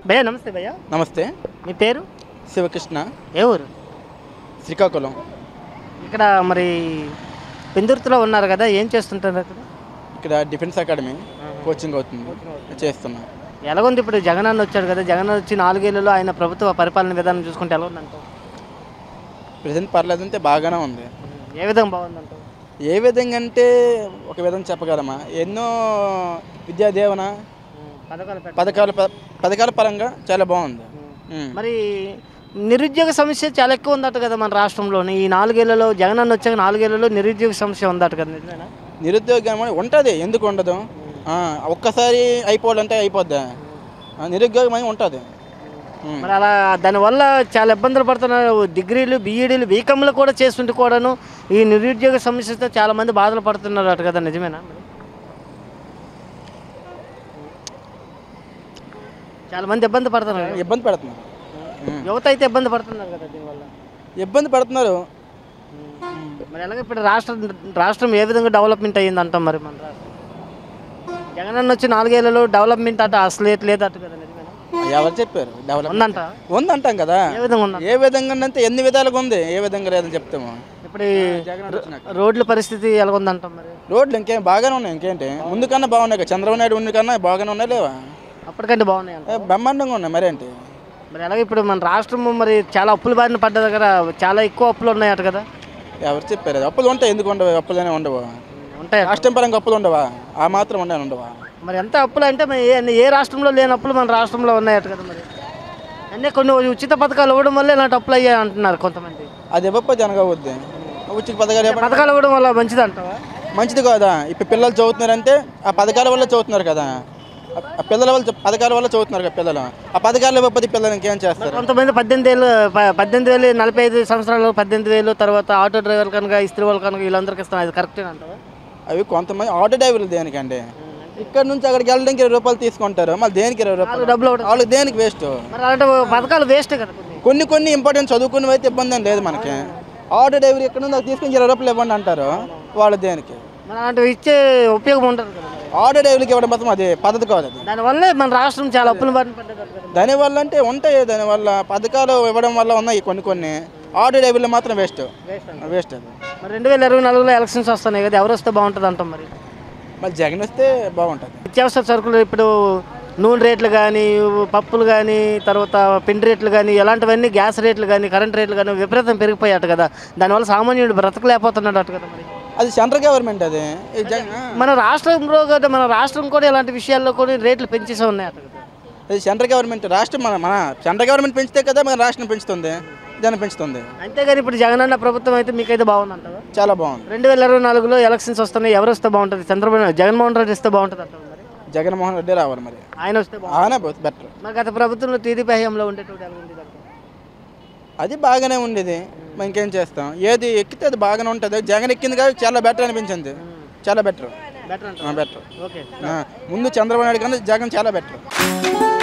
భయ్యా నమస్తే భయ్యా నమస్తే మీ పేరు శివకృష్ణ ఏ ఊరు శ్రీకాకుళం ఇక్కడ మరి పెందుర్తిలో ఉన్నారు కదా ఏం చేస్తుంటారు అక్కడ ఇక్కడ డిఫెన్స్ అకాడమీ కోచింగ్ అవుతుంది చేస్తున్నా ఎలాగుంది ఇప్పుడు జగన్ అన్న వచ్చాడు కదా జగన్ అన్న వచ్చి నాలుగేళ్లలో ఆయన ప్రభుత్వ పరిపాలన విధానం చూసుకుంటే ఎలా ఉందంటావు ప్రజెంట్ పర్లేదంటే బాగానే ఉంది ఏ విధంగా బాగుందంటావు ఏ విధంగా అంటే ఒక విధంగా చెప్పగలమా ఎన్నో విద్యా దీవెన పథకాలు పెట్ట- పథకాల ప- పథకాల పరంగా చాలా బాగుంది ఉమ్. మరి నిరుద్యోగ సమస్య చాలా ఎక్కువ ఉందట కదా మన రాష్ట్రంలోని ఈ నాలుగేళ్లలో జగన్ అన్న వచ్చాక నాలుగేళ్లలో నిరుద్యోగ సమస్య ఉందట కదా నిజమేనా నిరుద్యోగం అని ఉంటుంది ఎందుకు ఉండదు ఆ, ఒక్కసారి అయిపోవాలంటే అయిపోద్దా ఆ, నిరుద్యోగం అని ఉంటుంది ఉమ్. మరి అలా దానివల్ల చాలా ఇబ్బందులు పడుతున్నారు డిగ్రీలు బీఈడీలు బీకామ్లు కూడా చేస్తుంటే కూడాను ఈ నిరుద్యోగ సమస్యతో చాలా మంది బాధలు పడుతున్నారు అట కదా నిజమేనా మరి? చాలా మంది ఇబ్బంది పడుతున్నారు కదా. ఇబ్బంది పడుతున్నారు ఉమ్. యువత అయితే ఇబ్బంది పడుతున్నారు కదా దీనివల్ల ఇబ్బంది పడుతున్నారు మరి ఎలాగ ఇప్పుడు రాష్ట్రం రాష్ట్రం ఏ విధంగా డెవలప్మెంట్ అయ్యింది అంటాం మరి మన రాష్ట్రం జగన్ అన్న వచ్చి నాలుగేళ్లలో డెవలప్మెంట్ అట అసలు లేదు అట కదా నిజమేనా ఎవరు చెప్పారు డెవలప్ ఉందంట ఉందంటాం కదా ఏ విధంగా ఉందంట ఏ విధంగా అంటే ఎన్ని విధాలుగా ఉంది ఏ విధంగా లేదని చెప్తాము ఇప్పుడు ఈ జగన్ వచ్చినాక రోడ్ల పరిస్థితి ఎలా ఉందంటాం మరి రోడ్లు ఇంకేం బాగానే ఉన్నాయి ఇంకేంటి ముందు కన్నా బాగున్నాయి కదా చంద్రబాబు నాయుడు ముందు కన్నా బాగానే ఉన్నాయి లేవా అప్పటికంటే బాగున్నాయి అంట ఏ, బ్రహ్మాండంగా ఉన్నాయి మరేంటి మరి అలాగే ఇప్పుడు మన రాష్ట్రం మరి చాలా అప్పుల బారిన పడ్డ దగ్గర చాలా ఎక్కువ అప్పులు ఉన్నాయట కదా ఎవరు చెప్పారు అది అప్పులు ఉంటాయి ఎందుకు ఉండవు అప్పులనే ఉండవు ఉంటాయి రాష్ట్రం పరంగా అప్పులు ఉండవా ఆ మాత్రం ఉండే ఉండవా మరి ఎంత అప్పులు అంటే మరి ఏ ఏ రాష్ట్రంలో లేని అప్పులు మన రాష్ట్రంలో ఉన్నాయట కదా మరి అన్నీ కొన్ని ఉచిత పథకాలు ఇవ్వడం వల్ల ఇలాంటి అప్పులు అయ్యాయి అంటున్నారు కొంతమంది అది ఇవ్వకపోతే అనగవద్దు ఉచిత పథకాలు ఇవ్వడం పథకాలు ఇవ్వడం వల్ల మంచిది అంటావా మంచిది కాదా ఇప్పుడు పిల్లలు చదువుతున్నారంటే ఆ పథకాల వల్ల చదువుతున్నారు కదా ఆ- ఆ పిల్లల వల్ల పథకాల వల్ల చదువుతున్నారు కదా పిల్లలు ఆ పథకాలు ఇవ్వకపోతే పిల్లలు ఇంకేం చేస్తారు కొంతమంది పద్దెనిమిది వేలు ప- పద్దెనిమిది వేలు నలభై ఐదు సంవత్సరాలు పద్దెనిమిది వేలు తర్వాత ఆటో డ్రైవర్ కనుక ఇస్త్రీ వాళ్ళు కనుక వీళ్ళందరికీ ఇస్తాం అది కరెక్టే అంటావా అవి కొంతమంది ఆటో డ్రైవర్లు దేనికండి ఇక్కడ నుంచి అక్కడికి వెళ్ళడానికి ఇరవై రూపాయలు తీసుకుంటారు మళ్ళీ దేనికి ఇరవై రూపాయలు డబ్బులు ఒకటి వాళ్ళకి దేనికి వేస్ట్ మరి అలాంటి పథకాలు వేస్ట్ కదా కొన్ని కొన్ని కొన్ని ఇంపార్టెంట్ చదువుకుని అయితే ఇబ్బంది ఏం లేదు మనకి ఆటో డ్రైవర్ ఇక్కడ నుంచి అది తీసుకుని ఇరవై రూపాయలు ఇవ్వండి అంటారు వాళ్ళు దేనికి మరి అలాంటివి ఇచ్చే ఉపయోగం ఉంటుంది కదా మరి. ఆటో డ్రైవర్కి ఇవ్వడం మాత్రం అది పద్ధతి కాదు అది దానివల్లే మన రాష్ట్రం చాలా అప్పులు బారిన పడ్డది కదా దానివల్ల అంటే ఉంటాయి దానివల్ల పథకాలు ఇవ్వడం వల్ల ఉన్నాయి కొన్ని కొన్ని ఆటో డ్రైవర్లు మాత్రం వేస్ట్ వేస్ట్ అది మరి రెండు వేల ఇరవై నాలుగులో ఎలక్షన్స్ వస్తున్నాయి కదా ఎవరు వస్తే బాగుంటుంది అంటాం మరి మళ్ళీ జగన్ వస్తే బాగుంటుంది నిత్యావసర సరుకులు ఇప్పుడు నూనె రేట్లు కానీ పప్పులు కానీ తర్వాత పిండి రేట్లు కానీ ఎలాంటివన్నీ గ్యాస్ రేట్లు కానీ కరెంట్ రేట్లు కానీ విపరీతం పెరిగిపోయాట కదా దానివల్ల సామాన్యుడు బ్రతకలేకపోతున్నాడు అట కదా మరి అది సెంట్రల్ గవర్నమెంట్ అది ఈ జగన్ ఆ. మన రాష్ట్రంలో కదా మన రాష్ట్రం కూడా ఇలాంటి విషయాల్లో కూడా రేట్లు పెంచేసే ఉన్నాయి అట కదా అది సెంట్రల్ గవర్నమెంట్ రాష్ట్రం మన మన సెంట్రల్ గవర్నమెంట్ పెంచితే కదా మన రాష్ట్రం పెంచుతుంది జనం పెంచుతుంది అంతేగాని ఇప్పుడు జగనన్న ప్రభుత్వం అయితే మీకైతే బాగుందంటావా చాలా బాగుంది రెండు వేల ఇరవై నాలుగులో ఎలక్షన్స్ వస్తున్నాయి ఎవరు వస్తే బాగుంటుంది చంద్రబాబు నాయుడు- జగన్మోహన్ రెడ్డి వస్తే బాగుంటుంది అంటారు మరి జగన్మోహన్ రెడ్డి రావాలి మరి ఆయన వస్తే బాగుంటుంది ఆనే బెటర్ మరి గత ప్రభుత్వంలో టీడీపీ హయాంలో ఉండేటువంటి ఎలా ఉంది అంటారు? అది బాగానే ఉండేది మరి ఇంకేం చేస్తాం ఏది ఎక్కితే అది బాగానే ఉంటుంది జగన్ ఎక్కింది కాబట్టి చాలా బెటర్ అనిపించింది చాలా బెటర్ బెటర్ అంటారు బెటర్ ఓకే ముందు చంద్రబాబు నాయుడు కన్నా జగన్ చాలా బెటర్